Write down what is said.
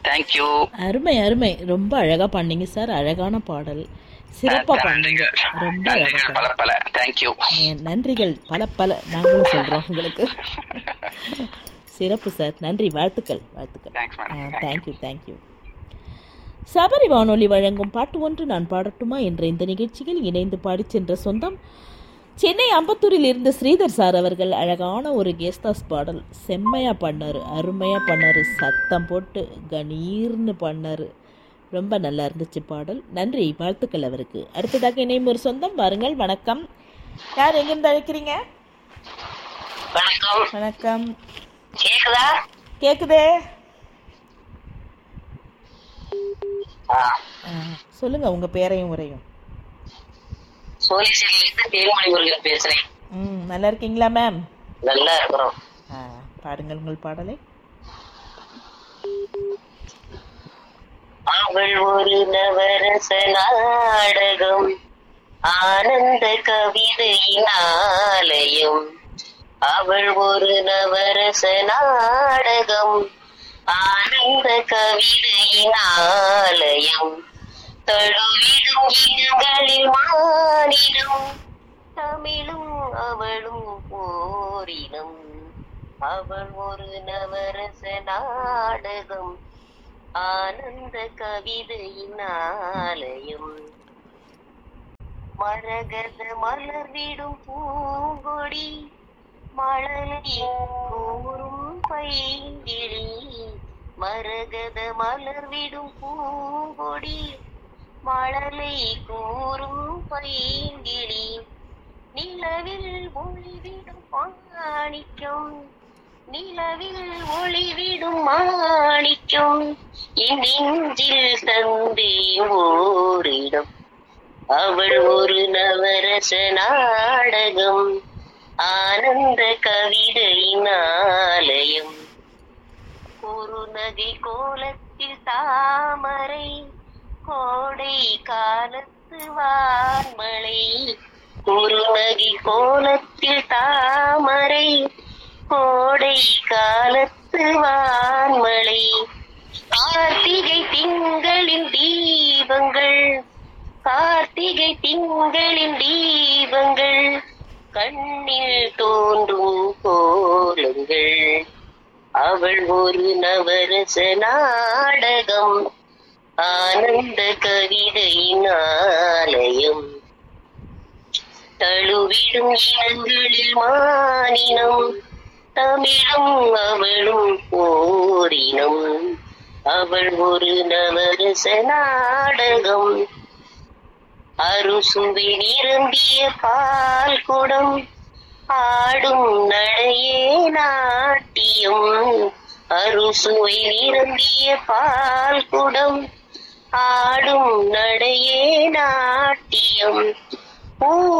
Thank you அருமை அருமை ரொம்ப அழகா பண்ணீங்க சார் அழகான பாடல் சிறப்பா பண்ணீங்க ரொம்ப அழகா நன்றிகள் பல பல தேங்க்யூ பண்ணீங்க. நன்றிகள் பல பல நாங்களும் சொல்றோம் உங்களுக்கு சிறப்பு சார் நன்றி வாழ்த்துக்கள் வாழ்த்துக்கள் thanks madam thank you thank you Sabari வானொலி வழங்கும் பாட்டு ஒன்று நான் பாடட்டுமா என்ற இந்த நிகழ்ச்சியில் இணைந்து பாடிச் சென்ற சொந்தம் சென்னை அம்பத்தூரில் இருந்த ஸ்ரீதர் சார் அவர்கள் அழகான ஒரு கேஸ்தாஸ் பாடல் செம்மையாக பண்ணார் அருமையாக பண்ணார் சத்தம் போட்டு கணீர்னு பண்ணார் ரொம்ப நல்லா இருந்துச்சு பாடல் நன்றி வாழ்த்துக்கள் அவருக்கு அடுத்ததாக இணையும் ஒரு சொந்தம் வாருங்கள் வணக்கம் யார் எங்கிருந்து அழைக்கிறீங்க வணக்கம் வணக்கம் கேக்குதா கேக்குதே ஆ, ஆ, சொல்லுங்க உங்க பேரையும் உரையும் சோழேஸ்வரில இருந்து தேன்மொழி முருகன் பேசுறேன் ம் நல்லா இருக்கீங்களா மேம் நல்லா இருக்கிறோம் ஆ, பாடுங்கள் உங்கள் பாடலை அவள் ஒரு நவரச நாடகம் ஆனந்த கவிதையின் ஆலயம் அவள் ஒரு நவரச நாடகம் ஆனந்த கவிதையின் ஆலயம் தழுவிடும் இனங்களில் மானிடம் தமிழும் அவளும் போரினம் அவள் ஒரு நவரச நாடகம் ஆனந்த கவிதையின் ஆலயம் மரகத மலர்விடும் பூங்கொடி மழலை கூறும் பைங்கிளி மரகத மலர்விடும் பூங்கொடி மழலை கூறும் பைங்கிளி நிலவில் ஒளிவிடும் மாணிக்கம் நிலவில் ஒளிவிடும் மாணிக்கம் என் நெஞ்சில் தந்தே ஓரிடம் அவள் ஒரு நவரச நாடகம் ஆனந்த கவிதையின் ஆலயம் ஒரு நகை கோலத்தில் தாமரை கோடை காலத்து வான்மழை ஒரு நகை கோலத்தில் தாமரை கோடை காலத்து வான்மழை கார்த்திகை திங்களின் தீபங்கள் கார்த்திகை திங்களின் தீபங்கள் கண்ணில் தோன்றும் கோலங்கள் அவள் ஒரு நவரச நாடகம் ஆனந்த கவிதையின் ஆலயம் தழுவிடும் இனங்களில் மானினம் தமிழும் அவளும் போரினம் அவள் ஒரு நவரச நாடகம் அறுசுவை நிரம்பிய பால் குடம் ஆடும் நடையே நாட்டியம் அறுசுவை நிரம்பிய பால் குடம் ஆடும் நடையே நாட்டியம் பூ